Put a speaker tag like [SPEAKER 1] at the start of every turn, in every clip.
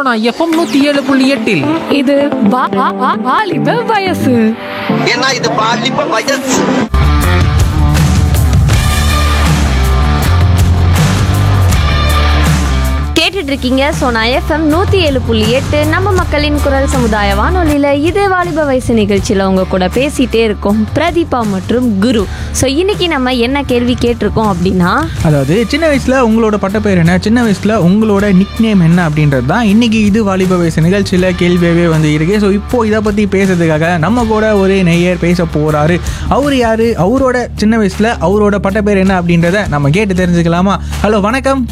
[SPEAKER 1] Sona FM நூத்தி ஏழு புள்ளி எட்டில்
[SPEAKER 2] இது வா- வா- வா- வாலிப வயசு
[SPEAKER 3] ஏன்னா இது பாலிப்ப வயசு
[SPEAKER 4] கேட்டுட்டு இருக்கீங்க சோனா எஃப்எம் நூத்தி ஏழு புள்ளி எட்டு நம்ம மக்களின் குரல் சமுதாய வானொலியில இது வாலிப வயசு நிகழ்ச்சியில உங்க கூட பேசிட்டே இருக்கோம் பிரதீபா மற்றும் குரு ஸோ இன்னைக்கு நம்ம என்ன கேள்வி கேட்டிருக்கோம் அப்படின்னா
[SPEAKER 5] அதாவது சின்ன வயசில் உங்களோட பட்டப்பேர் என்ன சின்ன வயசில் உங்களோட நிக் நேம் என்ன அப்படின்றது தான் இன்றைக்கி இது வாலிப வயசு நிகழ்ச்சியில் கேள்வியாகவே வந்து இருக்கு ஸோ இப்போது இதை பற்றி பேசுறதுக்காக நம்ம கூட ஒரு நெய்யர் பேச போகிறாரு அவர் யார் அவரோட சின்ன வயசில் அவரோட பட்டப்பேர் என்ன அப்படின்றத நம்ம கேட்டு தெரிஞ்சுக்கலாமா ஹலோ வணக்கம்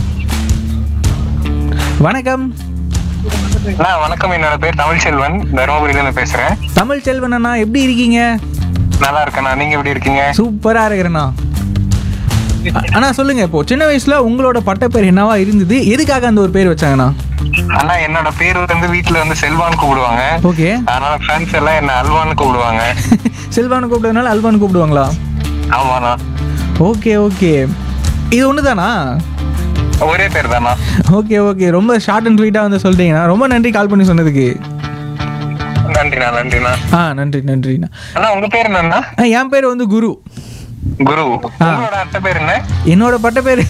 [SPEAKER 5] வணக்கம்
[SPEAKER 6] அண்ணா வணக்கம் என்னோட பேர் தமிழ் செல்வன் தருமபுரியில இருந்து பேசுறேன்
[SPEAKER 5] தமிழ் செல்வன் அண்ணா எப்படி இருக்கீங்க
[SPEAKER 6] நல்லா இருக்கேண்ணா நீங்க எப்படி இருக்கீங்க
[SPEAKER 5] சூப்பராக இருக்கிறேண்ணா அண்ணா சொல்லுங்க இப்போ சின்ன வயசுல உங்களோட பட்டப்பேர் என்னவா இருந்தது எதுக்காக அந்த ஒரு பேர் வச்சாங்கண்ணா
[SPEAKER 6] அண்ணா என்னோட பேர் வந்து வீட்ல வந்து செல்வான் கூப்பிடுவாங்க
[SPEAKER 5] ஓகே
[SPEAKER 6] அதனால ஃப்ரெண்ட்ஸ் எல்லாம் என்ன அல்வான்னு கூப்பிடுவாங்க
[SPEAKER 5] செல்வான்னு கூப்பிட்டதுனால அல்வான்னு கூப்பிடுவாங்களா
[SPEAKER 6] ஆமாண்ணா
[SPEAKER 5] ஓகே ஓகே இது ஒன்று தானா
[SPEAKER 6] ஒரே பேர் தானா
[SPEAKER 5] ஓகே ஓகே ரொம்ப ஷார்ட் அண்ட் ஸ்வீட்டாக வந்து சொல்லிட்டீங்கண்ணா ரொம்ப நன்றி கால் பண்ணி சொன்னதுக்கு
[SPEAKER 6] நன்றிண்ணா நன்றிண்ணா
[SPEAKER 5] ஆ நன்றி நன்றிண்ணா
[SPEAKER 6] அண்ணா உங்க பேர் என்னண்ணா
[SPEAKER 5] ஆ, என் பேர் வந்து குரு
[SPEAKER 6] குரு உங்களோட அட்டை பேர் என்ன
[SPEAKER 5] என்னோட பட்டப்பேர்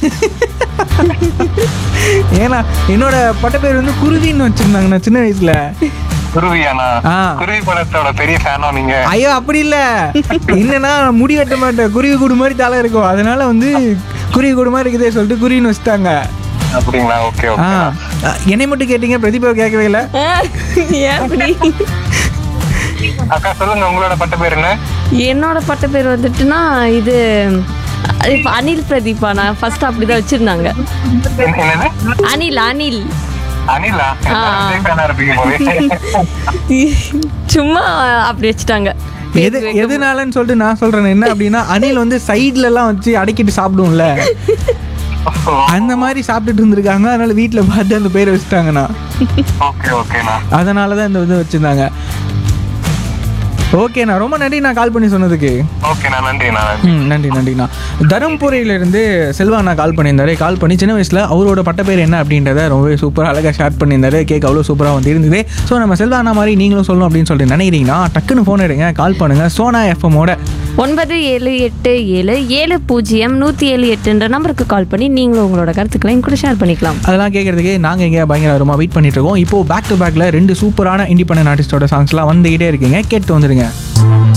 [SPEAKER 5] ஏன்னா என்னோட பட்டப்பேர் வந்து குருவின்னு வச்சுருந்தாங்கண்ணா சின்ன வயசில்
[SPEAKER 6] குருவியாண்ணா
[SPEAKER 5] ஆ.
[SPEAKER 6] குருவி படத்தோட பெரிய ஃபேனோ நீங்க
[SPEAKER 5] ஐயோ அப்படி இல்ல என்னன்னா முடி வெட்ட மாட்டேன் குருவி கூடு மாதிரி தலை இருக்கும் அதனால வந்து குருவி கூடு மாதிரி இருக்குதே சொல்லிட்டு குருவின்னு வச்சுட்டாங்க
[SPEAKER 6] அப்படிங்களா ஓகே
[SPEAKER 5] ஆ
[SPEAKER 6] ஓகே
[SPEAKER 5] என்னை மட்டும் கேட்டீங்க பிரதீபா கேட்கவே இல்லை
[SPEAKER 4] ஏன் அப்படி
[SPEAKER 6] அக்கா சொல்லுங்க உங்களோட பட்ட பேர் என்ன
[SPEAKER 4] என்னோட பட்ட பேர் வந்துட்டுனா இது இப்போ அனில் பிரதீபா நான் ஃபர்ஸ்ட் அப்படிதான் வச்சிருந்தாங்க
[SPEAKER 6] என்ன- என்னது
[SPEAKER 4] அனில் அனில்
[SPEAKER 6] அனிலா
[SPEAKER 4] ஆ.
[SPEAKER 6] ஃபேனா இருப்பீங்க போலே
[SPEAKER 4] சும்மா அப்படி வச்சுட்டாங்க
[SPEAKER 5] எது எதுனாலன்னு சொல்லிட்டு நான் சொல்றேன் என்ன அப்படின்னா அணில் வந்து சைடுல எல்லாம் வச்சு அடக்கிட்டு சாப்பிடும்ல அந்த மாதிரி சாப்பிட்டுட்டு இருந்திருக்காங்க அதனால வீட்டில் பார்த்து அந்த பேரை வச்சுட்டாங்கண்ணா
[SPEAKER 6] ஓகே ஓகேண்ணா
[SPEAKER 5] அதனால தான் இந்த இது வச்சிருந்தாங்க ஓகேண்ணா ரொம்ப நன்றி நான் கால் பண்ணி சொன்னதுக்கு
[SPEAKER 6] ஓகேண்ணா நன்றிண்ணா
[SPEAKER 5] ம் நன்றி நன்றிண்ணா தருமபுரியிலேருந்து செல்வா கால் பண்ணியிருந்தாரு கால் பண்ணி சின்ன வயசில் அவரோட பட்டப்பேர் என்ன அப்படின்றத ரொம்பவே சூப்பராக அழகாக ஷேர் பண்ணியிருந்தாரு கேட்க அவ்வளோ சூப்பராக வந்து இருந்தது ஸோ நம்ம செல்வா அண்ணா மாதிரி நீங்களும் சொல்லணும் அப்படின்னு சொல்லிட்டு நினைக்கிறீங்கன்னா டக்குன்னு ஃபோன் எடுங்க கால் பண்ணுங்கள் சோனா எஃப்எம்மோட
[SPEAKER 4] ஒன்பது ஏழு எட்டு ஏழு ஏழு பூஜ்ஜியம் நூற்றி ஏழு எட்டுன்ற நம்பருக்கு கால் பண்ணி நீங்களும் உங்களோட கருத்துக்களை என் கூட ஷேர் பண்ணிக்கலாம்
[SPEAKER 5] அதெல்லாம் கேட்கறதுக்கு நாங்கள் இங்கே பயங்கரமாக வெயிட் பண்ணிட்டு இருக்கோம் இப்போ பேக் டு பேக்கில் ரெண்டு சூப்பரான இண்டிபெண்டன்ட் ஆர்டிஸ்டோட சாங்ஸ்லாம் வந்துகிட்டே இருக்கீங்க கேட்டு வந்துடுங்க